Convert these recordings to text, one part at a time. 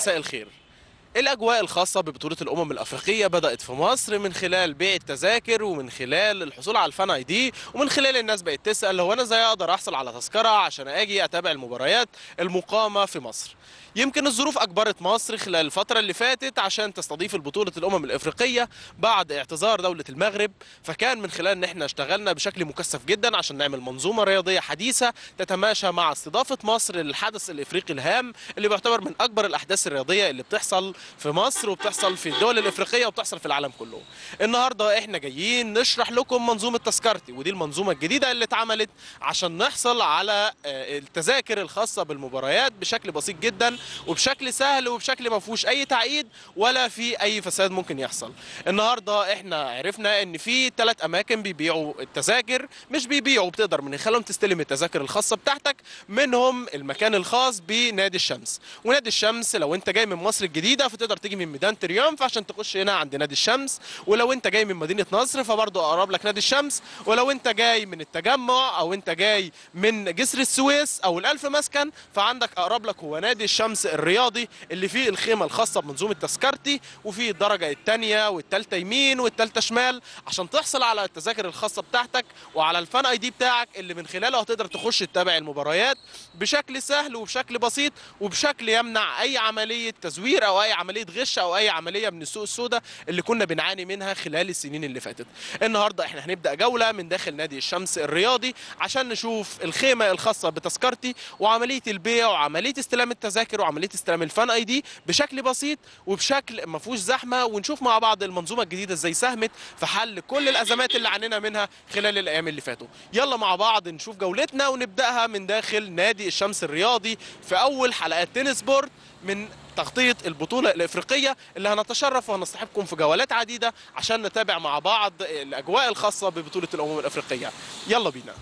مساء الخير الأجواء الخاصة ببطولة الأمم الأفريقية بدأت في مصر من خلال بيع التذاكر ومن خلال الحصول على الفان اي دي ومن خلال الناس بقت تسأل هو أنا إزاي أقدر أحصل على تذكرة عشان أجي أتابع المباريات المقامة في مصر يمكن الظروف أجبرت مصر خلال الفترة اللي فاتت عشان تستضيف البطولة الأمم الأفريقية بعد اعتذار دولة المغرب فكان من خلال إن إحنا اشتغلنا بشكل مكثف جدا عشان نعمل منظومة رياضية حديثة تتماشى مع استضافة مصر للحدث الإفريقي الهام اللي بيعتبر من أكبر الأحداث الرياضية اللي بتحصل في مصر وبتحصل في الدول الإفريقية وبتحصل في العالم كله النهاردة إحنا جايين نشرح لكم منظومة تذكرتي ودي المنظومة الجديدة اللي اتعملت عشان نحصل على آه، التذاكر الخاصة بالمباريات بشكل بسيط جدا وبشكل سهل وبشكل ما فيهوش اي تعقيد ولا في اي فساد ممكن يحصل النهارده احنا عرفنا ان في ثلاث اماكن بيبيعوا التذاكر مش بيبيعوا بتقدر من خلالهم تستلم التذاكر الخاصه بتاعتك منهم المكان الخاص بنادي الشمس ونادي الشمس لو انت جاي من مصر الجديده فتقدر تيجي من ميدان تريومف عشان تخش هنا عند نادي الشمس ولو انت جاي من مدينه نصر فبرضه اقرب لك نادي الشمس ولو انت جاي من التجمع او انت جاي من جسر السويس او الالف مسكن فعندك اقرب لك هو نادي الشمس الرياضي اللي فيه الخيمه الخاصه بمنظومه تذكرتي وفيه الدرجه الثانيه والثالثه يمين والثالثه شمال عشان تحصل على التذاكر الخاصه بتاعتك وعلى الفان اي دي بتاعك اللي من خلاله هتقدر تخش تتابع المباريات بشكل سهل وبشكل بسيط وبشكل يمنع اي عمليه تزوير او اي عمليه غش او اي عمليه من السوق السوداء اللي كنا بنعاني منها خلال السنين اللي فاتت النهارده احنا هنبدا جوله من داخل نادي الشمس الرياضي عشان نشوف الخيمه الخاصه بتذكرتي وعمليه البيع وعمليه استلام التذاكر وعمليه استلام الفان اي دي بشكل بسيط وبشكل ما فيهوش زحمه ونشوف مع بعض المنظومه الجديده ازاي ساهمت في حل كل الازمات اللي عانينا منها خلال الايام اللي فاتوا يلا مع بعض نشوف جولتنا ونبداها من داخل نادي الشمس الرياضي في اول حلقات تنس بورد من تغطية البطولة الإفريقية اللي هنتشرف وهنصطحبكم في جولات عديدة عشان نتابع مع بعض الأجواء الخاصة ببطولة الأمم الإفريقية يلا بينا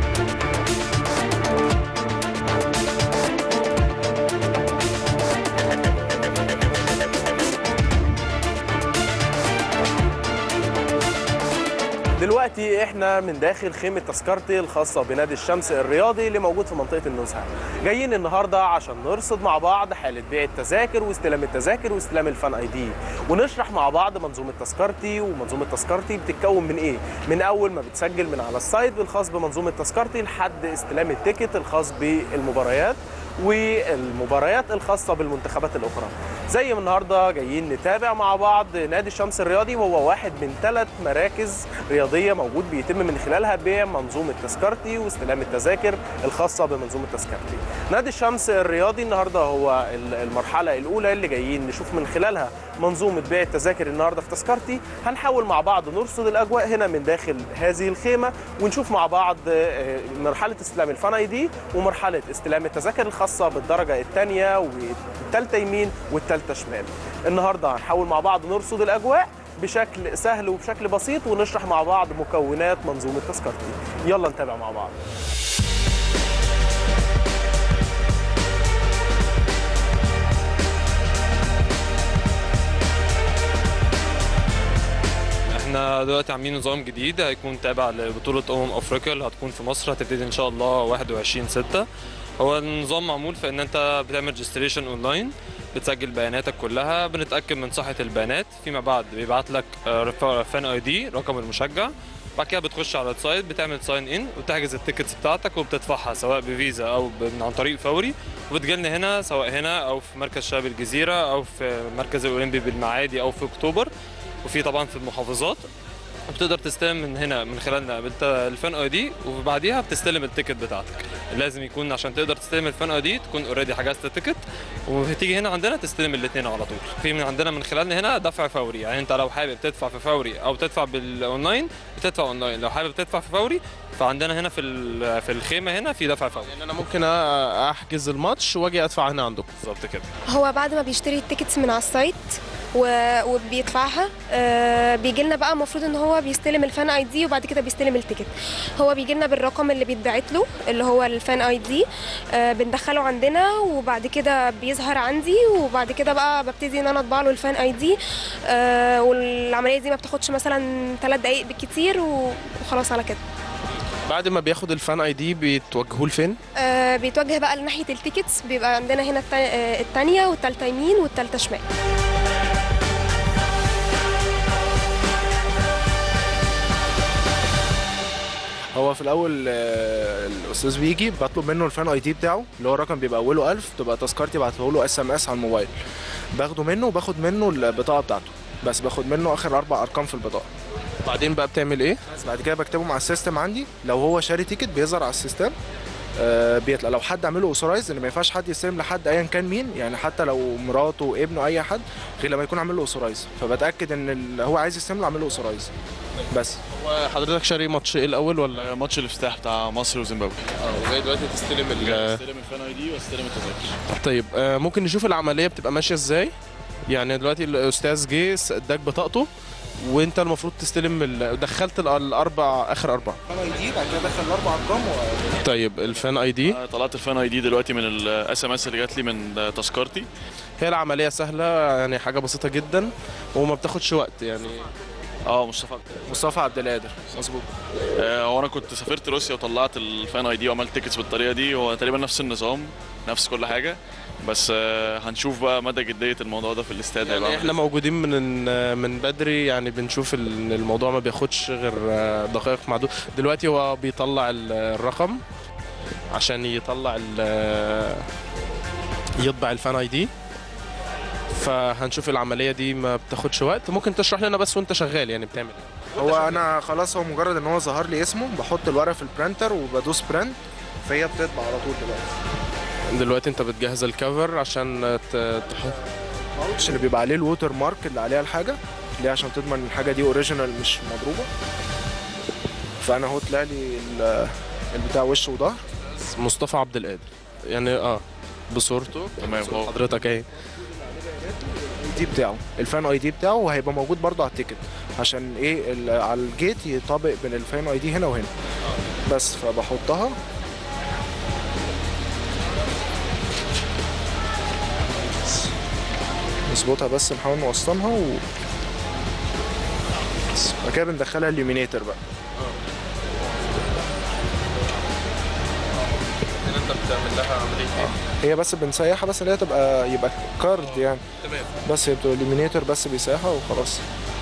دلوقتي احنا من داخل خيمة تذكرتي الخاصة بنادي الشمس الرياضي اللي موجود في منطقة النزهة جايين النهاردة عشان نرصد مع بعض حالة بيع التذاكر واستلام التذاكر واستلام الفان اي دي ونشرح مع بعض منظومة تذكرتي ومنظومة تذكرتي بتتكون من ايه من اول ما بتسجل من على السايت الخاص بمنظومة تذكرتي لحد استلام التيكت الخاص بالمباريات والمباريات الخاصة بالمنتخبات الأخرى زي ما النهاردة جايين نتابع مع بعض نادي الشمس الرياضي وهو واحد من ثلاث مراكز رياضية موجود بيتم من خلالها بيع منظومة تذكرتي واستلام التذاكر الخاصة بمنظومة تذكرتي نادي الشمس الرياضي النهاردة هو المرحلة الأولى اللي جايين نشوف من خلالها منظومة بيع التذاكر النهاردة في تذكرتي هنحاول مع بعض نرصد الأجواء هنا من داخل هذه الخيمة ونشوف مع بعض مرحلة استلام الفان اي دي ومرحلة استلام التذاكر الخاصة بالدرجة الثانية والثالثة يمين والثالثة شمال النهاردة هنحاول مع بعض نرصد الأجواء بشكل سهل وبشكل بسيط ونشرح مع بعض مكونات منظومة تذكرتي يلا نتابع مع بعض احنا دلوقتي عاملين نظام جديد هيكون تابع لبطولة أمم أفريقيا اللي هتكون في مصر هتبتدي إن شاء الله 21 6 هو النظام معمول في إن أنت بتعمل ريجستريشن أونلاين بتسجل بياناتك كلها بنتأكد من صحة البيانات فيما بعد بيبعت لك فان اي دي رقم المشجع بعد كده بتخش على السايت بتعمل ساين ان وتحجز التيكتس بتاعتك وبتدفعها سواء بفيزا او عن طريق فوري وبتجيلنا هنا سواء هنا او في مركز شباب الجزيره او في مركز الاولمبي بالمعادي او في اكتوبر وفي طبعا في المحافظات بتقدر تستلم من هنا من خلالنا الفان اي دي وبعديها بتستلم التيكت بتاعتك لازم يكون عشان تقدر تستلم الفان اي دي تكون اوريدي حجزت التيكت وتيجي هنا عندنا تستلم الاثنين على طول في من عندنا من خلالنا هنا دفع فوري يعني انت لو حابب تدفع في فوري او تدفع بالاونلاين بتدفع اونلاين لو حابب تدفع في فوري فعندنا هنا في في الخيمه هنا في دفع فوري يعني انا ممكن احجز الماتش واجي ادفع هنا عندكم بالظبط كده هو بعد ما بيشتري التيكتس من على السايت وبيدفعها بيجي لنا بقى المفروض ان هو بيستلم الفان اي دي وبعد كده بيستلم التيكت هو بيجي لنا بالرقم اللي بيتبعت له اللي هو الفان اي دي بندخله عندنا وبعد كده بيظهر عندي وبعد كده بقى ببتدي ان انا اطبع له الفان اي دي والعمليه دي ما بتاخدش مثلا ثلاث دقائق بالكتير وخلاص على كده بعد ما بياخد الفان اي دي بيتوجهوا لفين آه، بيتوجه بقى لناحيه التيكتس بيبقى عندنا هنا التا- آه، التانية والتالتة يمين والتالتة شمال هو في الاول آه، الاستاذ بيجي بطلب منه الفان اي دي بتاعه اللي هو الرقم بيبقى اوله 1000 تبقى تذكرتي بعته له اس ام اس على الموبايل باخده منه وباخد منه البطاقه بتاعته بس باخد منه اخر اربع ارقام في البطاقه بعدين بقى بتعمل ايه بس بعد كده بكتبهم على السيستم عندي لو هو شاري تيكت بيظهر على السيستم آه، بيطلع لو حد عامله اوثرايز ان ما ينفعش حد يستلم لحد ايا كان مين يعني حتى لو مراته ابنه اي حد غير لما يكون عامل له اوثرايز فبتاكد ان اللي هو عايز يستلم له عامل له اوثرايز بس هو حضرتك شاري ماتش ايه الاول ولا ماتش الافتتاح بتاع مصر وزيمبابوي اه وجاي دلوقتي تستلم ال استلم الفان اي دي واستلم التذاكر طيب آه، ممكن نشوف العمليه بتبقى ماشيه ازاي يعني دلوقتي الاستاذ جه س- اداك بطاقته وانت المفروض تستلم ال- دخلت ال- الاربع اخر اربع الفان اي دي بعد كده دخل الاربع ارقام طيب الفان اي دي أنا طلعت الفان اي دي دلوقتي من الاس ام اس اللي جات لي من تذكرتي هي العمليه سهله يعني حاجه بسيطه جدا وما بتاخدش وقت يعني اه مصطفى مصطفى عبد القادر مظبوط آه، هو انا كنت سافرت روسيا وطلعت الفان اي دي وعملت تيكتس بالطريقه دي هو تقريبا نفس النظام نفس كل حاجه بس آه، هنشوف بقى مدى جديه الموضوع ده في الاستاد هيبقى يعني عامل احنا موجودين من من بدري يعني بنشوف ان الموضوع ما بياخدش غير دقائق معدودة دلوقتي هو بيطلع ال- الرقم عشان يطلع ال- يطبع الفان اي دي فهنشوف العمليه دي ما بتاخدش وقت ممكن تشرح لنا بس وانت شغال يعني بتعمل ايه هو انا خلاص هو مجرد ان هو ظهر لي اسمه بحط الورقه في البرنتر وبدوس برنت فهي بتطبع على طول دلوقتي دلوقتي انت بتجهز الكفر عشان ت- تحط مش اللي بيبقى عليه الووتر مارك اللي عليها الحاجه اللي هي عشان تضمن ان الحاجه دي اوريجينال مش مضروبه فانا اهو طلع لي ال- البتاع وش وظهر مصطفى عبد القادر يعني اه بصورته تمام صورة هو حضرتك اهي دي بتاعه الفان اي دي بتاعه وهيبقى موجود برضه على التيكت عشان ايه ال- على الجيت يطابق بين الفان اي دي هنا وهنا بس فبحطها نظبطها بس نحاول نوصلها و بس بعد كده بندخلها اليومينيتر بقى انت بتعمل لها عمليه ايه هي بس بنسيحها بس اللي هي تبقى يبقى كارد يعني تمام بس هي بتبقى اليومينيتر بس بيسيحها وخلاص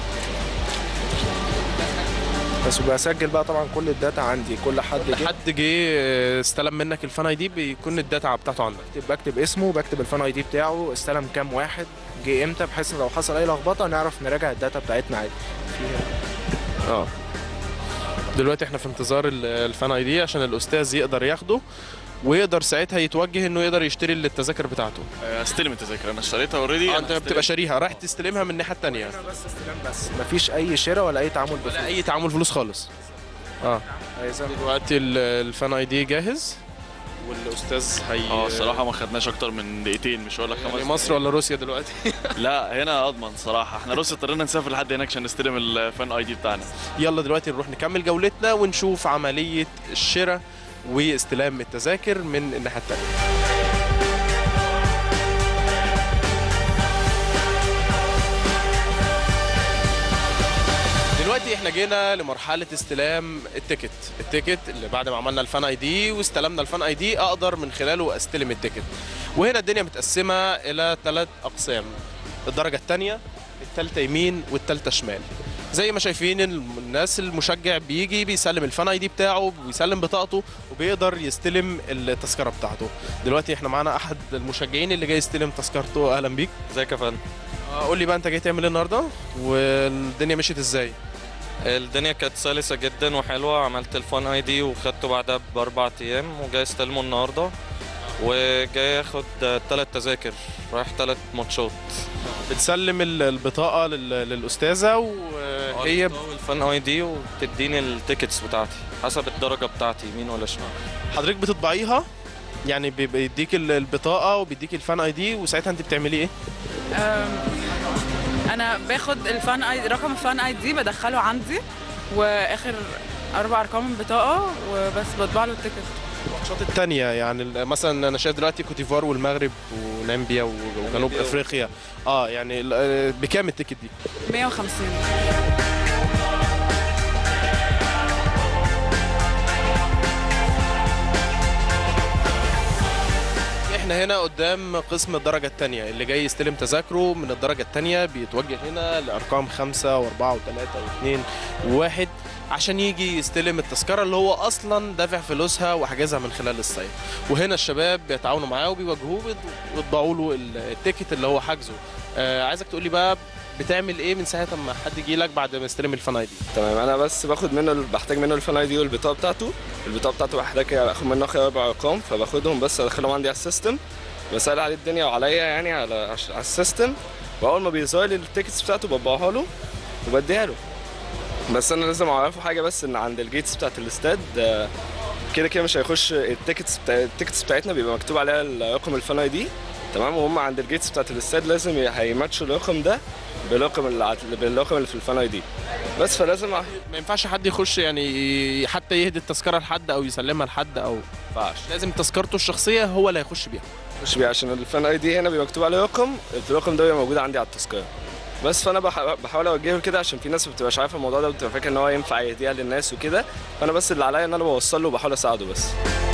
بس بسجل بقى طبعا كل الداتا عندي كل حد جه حد جه استلم منك الفان اي دي بيكون الداتا بتاعته عندك بكتب بكتب اسمه بكتب الفان اي دي بتاعه استلم كام واحد جه امتى بحيث ان لو حصل اي لخبطه نعرف نراجع الداتا بتاعتنا عادي اه دلوقتي احنا في انتظار ال- الفان اي دي عشان الاستاذ يقدر ياخده ويقدر ساعتها يتوجه انه يقدر يشتري التذاكر بتاعته آه، استلم التذاكر انا اشتريتها اوريدي اه انت بتبقى شاريها رايح تستلمها من الناحيه الثانيه بس استلام بس مفيش اي شراء ولا اي تعامل بفلوس ولا اي تعامل فلوس خالص اه عايزها دلوقتي ال- الفان اي دي جاهز والاستاذ هي اه الصراحه ما خدناش اكتر من دقيقتين مش هقول لك خمس يعني مصر ولا روسيا دلوقتي لا هنا اضمن صراحه احنا روسيا اضطرينا نسافر لحد هناك عشان نستلم الفان اي دي بتاعنا يلا دلوقتي نروح نكمل جولتنا ونشوف عمليه الشراء واستلام التذاكر من الناحيه الثانيه دلوقتي احنا جينا لمرحله استلام التيكت التيكت اللي بعد ما عملنا الفان اي دي واستلمنا الفان اي دي اقدر من خلاله استلم التيكت وهنا الدنيا متقسمه الى ثلاث اقسام الدرجه الثانيه الثالثه يمين والثالثه شمال زي ما شايفين الناس المشجع بيجي بيسلم الفان اي دي بتاعه وبيسلم بطاقته وبيقدر يستلم التذكره بتاعته دلوقتي احنا معانا احد المشجعين اللي جاي يستلم تذكرته اهلا بيك ازيك يا فندم آه، قول لي بقى انت جاي تعمل ايه النهارده والدنيا مشيت ازاي الدنيا كانت سلسة جدا وحلوة عملت الفان اي دي وخدته بعدها بأربع أيام وجاي استلمه النهاردة وجاي اخد تلات تذاكر رايح تلات ماتشات بتسلم ال- البطاقه لل- للاستاذه وهي ب- الفان اي دي وبتديني التيكتس بتاعتي حسب الدرجة بتاعتي يمين ولا شمال حضرتك بتطبعيها يعني بي- بيديك ال- البطاقه وبيديك الفان اي دي وساعتها انت بتعملي ايه أم، انا باخد الفان اي رقم الفان اي دي بدخله عندي واخر اربع ارقام من البطاقه وبس بطبع له التيكت الماتشات التانية يعني ال- مثلا انا شايف دلوقتي كوتيفوار والمغرب ونامبيا و- وجنوب ناميبيا و- افريقيا اه يعني ال- آه، بكام التيكت دي 150 احنا هنا قدام قسم الدرجة الثانية اللي جاي يستلم تذاكره من الدرجة الثانية بيتوجه هنا لأرقام خمسة وأربعة وثلاثة واثنين وواحد عشان يجي يستلم التذكرة اللي هو أصلا دافع فلوسها وحاجزها من خلال السايت وهنا الشباب بيتعاونوا معاه وبيواجهوه ويط- ويطبعوا له ال- التيكت اللي هو حاجزه آه عايزك تقولي بقى بتعمل ايه من ساعة ما حد يجي لك بعد ما يستلم الفان اي دي تمام انا بس باخد منه بحتاج منه الفان اي دي والبطاقه بتاعته البطاقه بتاعته بحتاج اخد منه اخر اربع ارقام فباخدهم بس ادخلهم عندي على السيستم بسال عليه الدنيا وعليا يعني على على السيستم واول ما بيظهر لي التيكتس بتاعته بطبعها له وبديها له بس انا لازم اعرفه حاجه بس ان عند الجيتس بتاعت الاستاد آه، كده كده مش هيخش التيكتس بتاع التيكتس بتاعتنا بيبقى مكتوب عليها الرقم الفان اي دي تمام وهم عند الجيتس بتاعت الاستاد لازم ي- هيماتشوا الرقم ده بالرقم اللي عت- بالرقم اللي في الفان اي دي بس فلازم ما ما ينفعش حد يخش يعني حتى يهدي التذكرة لحد أو يسلمها لحد أو ينفعش لازم تذكرته الشخصية هو اللي هيخش بيها مش بيه عشان الفان اي دي هنا بيبقى مكتوب عليه رقم الرقم ده بيبقى موجود عندي على التذكره بس فانا بح- بحاول اوجهه كده عشان في ناس ما بتبقاش عارفه الموضوع ده وبتبقى فاكره ان هو ينفع يهديها للناس وكده فانا بس اللي عليا ان انا بوصل له وبحاول اساعده بس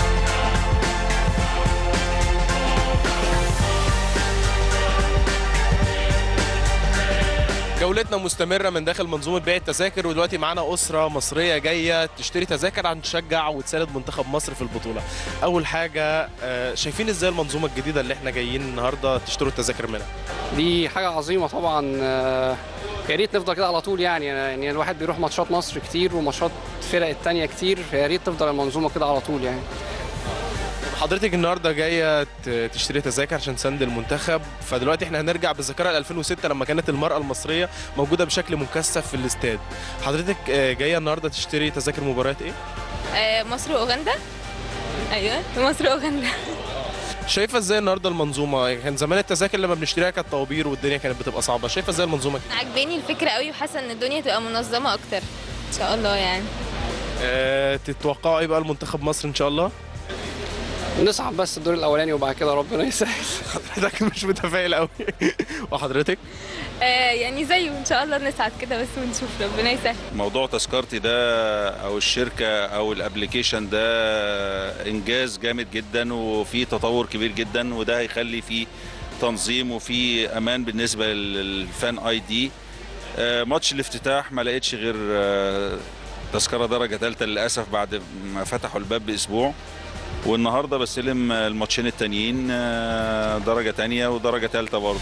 جولتنا مستمرة من داخل منظومة بيع التذاكر ودلوقتي معانا أسرة مصرية جاية تشتري تذاكر عشان تشجع وتساند منتخب مصر في البطولة. أول حاجة آه، شايفين إزاي المنظومة الجديدة اللي إحنا جايين النهاردة تشتروا التذاكر منها؟ دي حاجة عظيمة طبعا آه، يا ريت نفضل كده على طول يعني يعني الواحد بيروح ماتشات مصر كتير وماتشات الفرق التانية كتير فيا ريت تفضل المنظومة كده على طول يعني حضرتك النهارده جايه ت- تشتري تذاكر عشان تساند المنتخب فدلوقتي احنا هنرجع بالذاكره ل 2006 لما كانت المراه المصريه موجوده بشكل مكثف في الاستاد حضرتك آه، جايه النهارده تشتري تذاكر مباريات ايه آه، مصر واوغندا ايوه مصر واوغندا شايفه ازاي النهارده المنظومه كان زمان التذاكر لما بنشتريها كانت طوابير والدنيا كانت بتبقى صعبه شايفه ازاي المنظومه كده عجباني الفكره قوي وحاسه ان الدنيا تبقى منظمه اكتر ان شاء الله يعني أه تتوقعوا ايه بقى المنتخب مصر ان شاء الله نصعد بس الدور الأولاني وبعد كده ربنا يسهل حضرتك مش متفائل قوي وحضرتك آه يعني زيه ان شاء الله نسعد كده بس ونشوف ربنا يسهل موضوع تذكرتي ده او الشركه او الابلكيشن ده انجاز جامد جدا وفي تطور كبير جدا وده هيخلي فيه تنظيم وفي امان بالنسبه للفان اي دي آه، ماتش الافتتاح ما لقيتش غير آه، تذكره درجه ثالثه للاسف بعد ما فتحوا الباب باسبوع والنهارده بستلم الماتشين التانيين آه، درجه تانية ودرجه ثالثه برضه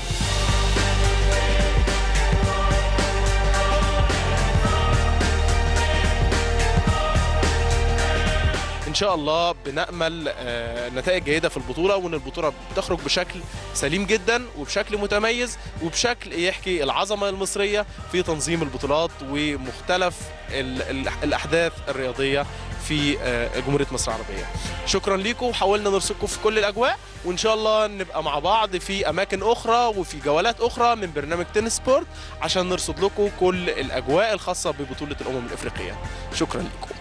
ان شاء الله بنامل آه، نتائج جيده في البطوله وان البطوله تخرج بشكل سليم جدا وبشكل متميز وبشكل يحكي العظمه المصريه في تنظيم البطولات ومختلف ال- ال- الاحداث الرياضيه في آه، جمهوريه مصر العربيه شكرا لكم حاولنا نرصدكم في كل الاجواء وان شاء الله نبقى مع بعض في اماكن اخرى وفي جولات اخرى من برنامج تنس سبورت عشان نرصد لكم كل الاجواء الخاصه ببطوله الامم الافريقيه شكرا لكم